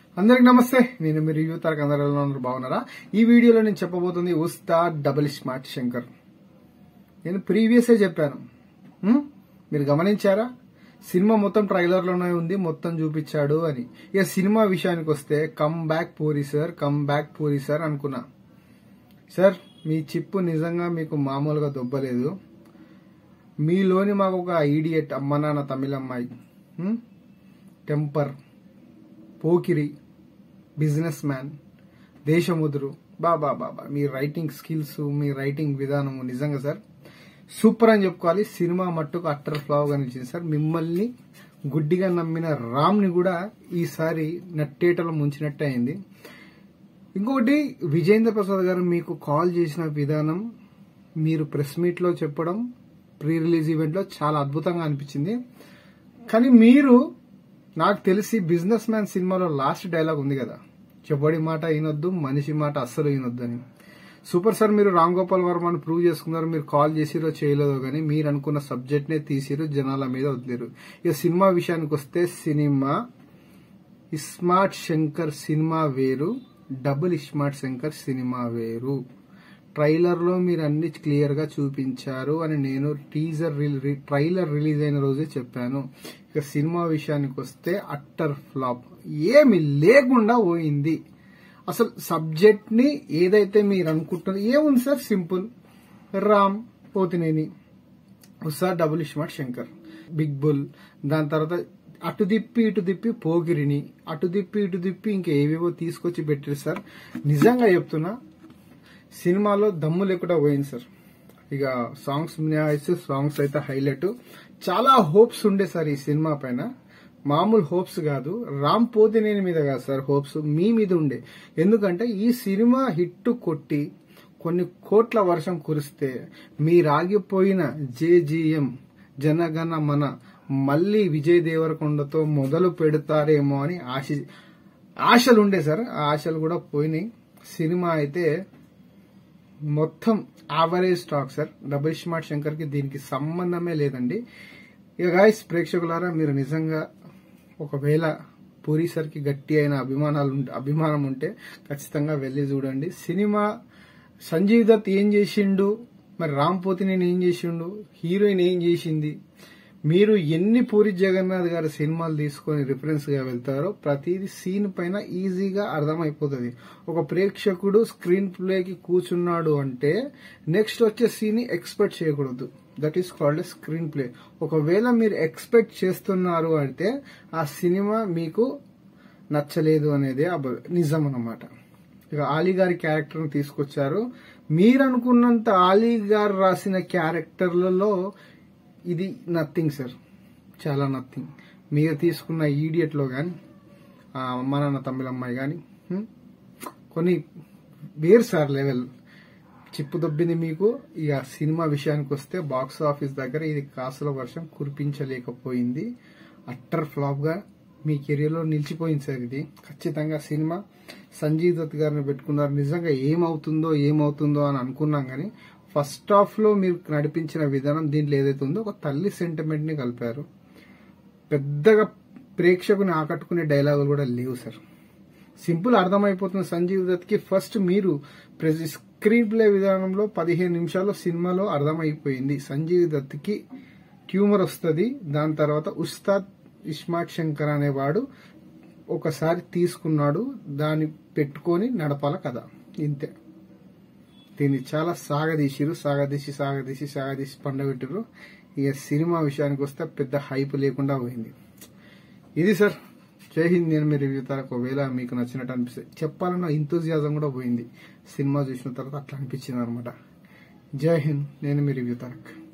అందరికి నమస్తే నేను మీ రివ్యూ తారక అందరూ ఎలా ఉన్నారు బాగున్నారా ఈ వీడియోలో నేను చెప్పబోతుంది ఉస్తాద్ డబుల్ స్మార్ట్ శంకర్ నేను ప్రీవియసే చెప్పాను హ్మ్? మీరు గమనించారా సినిమా మొత్తం ట్రైలర్లోనే ఉంది మొత్తం చూపించాడు అని ఇక సినిమా విషయానికి వస్తే come back Puri sir come back Puri sir అనుకున్నా సార్ మీ చిప్పు నిజంగా మీకు మామూలుగా దొబ్బలేదు మీలోని మాకు ఒక ఐడియట్ అమ్మ నాన్న తమిళ అమ్మాయి హ్మ్? Temper Pokiri businessman Desamuduru బాబా బాబా మీ రైటింగ్ స్కిల్స్ మీ రైటింగ్ విధానము నిజంగా సార్ సూపర్ అని చెప్పుకోవాలి సినిమా మట్టుకు అట్టర్ ఫ్లావ్ కనిపించింది సార్ మిమ్మల్ని గుడ్డిగా నమ్మిన రామ్ ని కూడా ఈసారి నట్టేటలో ముంచినట్టే అయింది ఇంకొకటి విజేంద్ర ప్రసాద్ గారు మీకు కాల్ చేసిన విధానం మీరు ప్రెస్ మీట్ లో చెప్పడం ప్రీ రిలీజ్ ఈవెంట్ లో చాలా అద్భుతంగా అనిపించింది కానీ మీరు నాకు తెలిసి బిజినెస్ మ్యాన్ సినిమాలో లాస్ట్ డైలాగ్ ఉంది కదా చెప్పడి మాట వినొద్దు మనిషి మాట అస్సలు వినొద్దు అని సూపర్ సార్ మీరు రామ్ గోపాల్ వర్మని ప్రూవ్ చేసుకున్నారు మీరు కాల్ చేసిరో చేయలేదో కానీ మీరు అనుకున్న సబ్జెక్ట్ నే తీసిరు జనాల మీద వదిలేరు ఇక సినిమా విషయానికి వస్తే సినిమా ఇస్మార్ట్ శంకర్ సినిమా వేరు double ismart Shankar cinema trailer ట్రైలర్ లో మీరు అన్ని క్లియర్ గా చూపించారు అని నేను టీజర్ రిల్- ట్రైలర్ రిలీజ్ అయిన రోజే చెప్పాను ఇక సినిమా విషయానికి వస్తే అట్టర్ ఫ్లాప్ ఏమి లేకుండా పోయింది అసలు సబ్జెక్ట్ ని ఏదైతే మీరు అనుకుంటున్నారు ఏముంది సార్ సింపుల్ రామ్ పోతినేని ఉత్సాహ్ double ismart Shankar big bull దాని తర్వాత అటు తిప్పి ఇటు తిప్పి పోగిరిని అటు తిప్పి ఇటు తిప్పి ఇంకా ఏవేవో తీసుకొచ్చి పెట్టారు సార్ నిజంగా చెప్తున్నా సినిమాలో దమ్ము లేకుండా పోయింది సార్ ఇక సాంగ్స్ మినాయిస్ సాంగ్స్ అయితే హైలైట్ చాలా హోప్స్ ఉండే సార్ ఈ సినిమా పైన మామూలు హోప్స్ కాదు రామ్ పోతినేని మీద కాదు సార్ హోప్స్ మీ మీద ఉండే ఎందుకంటే ఈ సినిమా హిట్ కొట్టి కొన్ని కోట్ల వర్షం కురిస్తే మీరాగిపోయిన జేజీఎం జనగణ మన మళ్ళీ విజయ్ దేవరకొండతో మొదలు పెడతారేమో అని ఆశ ఆశలు ఉండే సార్ ఆ ఆశలు కూడా పోయినాయి సినిమా అయితే మొత్తం average stock sir double smart Shankar కి దీనికి సంబంధమే లేదండి ఇక గాయస్ ప్రేక్షకులారా మీరు నిజంగా ఒకవేళ పూరి సార్ కి గట్టి అయిన అభిమానాలు ఉంటే- అభిమానం ఉంటే ఖచ్చితంగా వెళ్ళి చూడండి సినిమా సంజీవ్ దత్ ఏం చేసిండు మరి రామ్ పోతినేని ఏం చేసిండు హీరోయిన్ ఏం చేసింది మీరు ఎన్ని పూరి జగన్నాథ్ గారి సినిమాలు తీసుకొని రిఫరెన్స్ గా వెళ్తారో ప్రతిదీ సీన్ పైన ఈజీగా అర్థమైపోతుంది ఒక ప్రేక్షకుడు స్క్రీన్ ప్లేకి కూర్చున్నాడు అంటే నెక్స్ట్ వచ్చే సీన్ ఎక్స్పెక్ట్ చేయకూడదు that is called screenplay ఒకవేళ మీరు ఎక్స్పెక్ట్ చేస్తున్నారు అంటే ఆ సినిమా మీకు నచ్చలేదు అనేది అబ- నిజం అన్నమాట ఇక ఆలీ గారి క్యారెక్టర్ ని తీసుకొచ్చారు మీరు అనుకున్నంత ఆలీ గారు రాసిన క్యారెక్టర్లలో ఇది నథింగ్ సార్ చాలా నథింగ్ మీరు తీసుకున్న ఈడియట్ లో గాని ఆ అమ్మ నాన్న తమిళ అమ్మాయి గాని హ్మ్? కొన్ని వేరు సార్ లెవెల్ చిప్పు దొబ్బింది మీకు ఇక సినిమా విషయానికి వస్తే బాక్స్ ఆఫీస్ దగ్గర ఇది కాసుల వర్షం కురిపించలేకపోయింది అట్టర్ ఫ్లాప్ గా మీ కెరీర్ లో నిలిచిపోయింది సార్ ఇది ఖచ్చితంగా సినిమా సంజీవ్ దత్ గారిని పెట్టుకున్నారు నిజంగా ఏమవుతుందో ఏమవుతుందో అని అనుకున్నాం కానీ ఫస్ట్ హాఫ్ లో మీరు నడిపించిన విధానం దీంట్లో ఏదైతే ఉందో ఒక తల్లి సెంటిమెంట్ ని కలిపారు పెద్దగా ప్రేక్షకుని ఆకట్టుకునే డైలాగులు కూడా లేవు సార్ సింపుల్ అర్థమైపోతుంది సంజీవ్ దత్ కి ఫస్ట్ మీరు ప్రెస్- స్క్రీన్ ప్లే విధానంలో పదిహేను నిమిషాల్లో సినిమాలో అర్థమైపోయింది సంజీవ్ దత్ కి ట్యూమర్ వస్తుంది దాని తర్వాత ఉస్తాద్ ఇస్మార్ట్ శంకర్ అనేవాడు ఒకసారి తీసుకున్నాడు దాన్ని పెట్టుకొని నడపాల కదా ఇంతే దీన్ని చాలా సాగదీసిరు సాగదీసి సాగదీసి సాగదీసి పండబెట్టారు ఇక సినిమా విషయానికి వస్తే పెద్ద హైప్ లేకుండా పోయింది ఇది సార్ జై హింద్ నేను మీరు రివ్యూ తారక్ ఒకవేళ మీకు నచ్చినట్టు అనిపిస్తే చెప్పాలన్న ఇంతోజియాజం కూడా పోయింది సినిమా చూసిన తర్వాత అట్లా అనిపించింది అనమాట జై హింద్ నేను మీ రివ్యూ తారక్